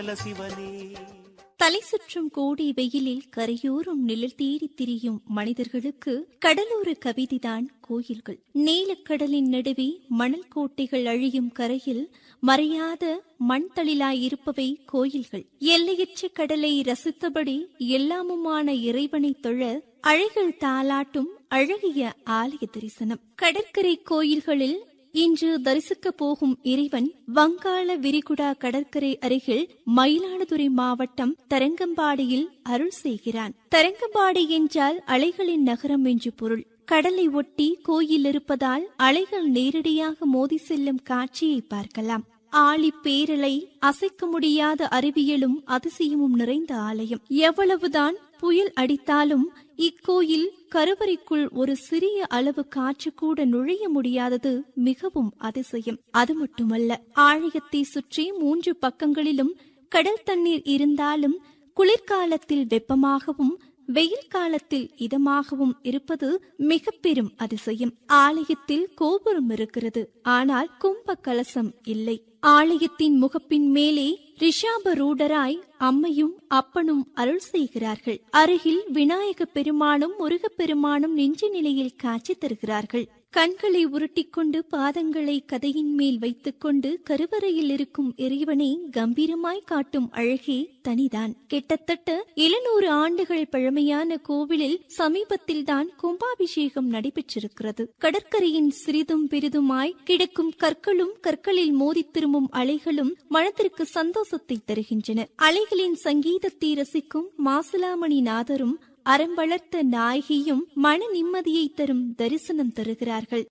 சிவனே தலை சுற்றும் கோடி வெயிலில் கரையோரும் நிழல் தேடித் திரியும் மனிதர்களுக்கு கடலோர கவிதைதான் கோயில்கள் நீலக்கடலின் நடுவே மணல் கோட்டைகள் அழியும் கரையில் மறையாத மண் தளிலாயிருப்பவை கோயில்கள் எல்லையற்ற கடலை ரசித்தபடி எல்லாமுமான இறைவனை தொழ அழகில் தாலாட்டும் அழகிய ஆலய தரிசனம் கடற்கரை கோயில்களில் இன்று தரிசிக்க போகும் இறைவன் வங்காள விரிகுடா கடற்கரை அருகில் மயிலாடுதுறை மாவட்டம் தரங்கம்பாடியில் அருள் செய்கிறான் தரங்கம்பாடி என்றால் அலைகளின் நகரம் என்று பொருள் கடலை ஒட்டி கோயில் இருப்பதால் அலைகள் நேரடியாக மோதி செல்லும் காட்சியை பார்க்கலாம் ஆழி பேரலை அசைக்க முடியாத அறிவியலும் அதிசயமும் நிறைந்த ஆலயம் எவ்வளவுதான் புயல் அடித்தாலும் இக்கோயில் கருவறைக்குள் ஒரு சிறிய அளவு காற்று கூட நுழைய முடியாதது மிகவும் அதிசயம் அது மட்டுமல்ல ஆலயத்தை சுற்றி மூன்று பக்கங்களிலும் கடல் தண்ணீர் இருந்தாலும் குளிர்காலத்தில் வெப்பமாகவும் வெயில் காலத்தில் இதமாகவும் இருப்பது மிக பெரும் அதிசயம் ஆலயத்தில் கோபுரம் இருக்கிறது ஆனால் கும்ப கலசம் இல்லை ஆலயத்தின் முகப்பின் மேலே ரிஷாப ரூடராய் அம்மையும் அப்பனும் அருள் செய்கிறார்கள் அருகில் விநாயக பெருமானும் முருகப் பெருமானும் நெஞ்சு நிலையில் காட்சி தருகிறார்கள் கண்களை உருட்டிக்கொண்டு பாதங்களை கதையின் மேல் வைத்துக்கொண்டு கருவறையில் இருக்கும் இறைவனை கம்பீரமாய் காட்டும் அழகே தனிதான் கிட்டத்தட்ட எழுநூறு ஆண்டுகள் பழமையான கோவிலில் சமீபத்தில்தான் கும்பாபிஷேகம் நடைபெற்றிருக்கிறது கடற்கரையின் சிறிதும் பெரிதுமாய் கிடக்கும் கற்களும் கற்களில் மோதித் திரும்பும் அலைகளும் மனத்திற்கு சந்தோஷத்தை தருகின்றன அலைகளின் சங்கீதத்தை ரசிக்கும் மாசிலாமணி நாதரும் அறம் வளர்த்த நாயகியும் மன நிம்மதியை தரும் தரிசனம் தருகிறார்கள்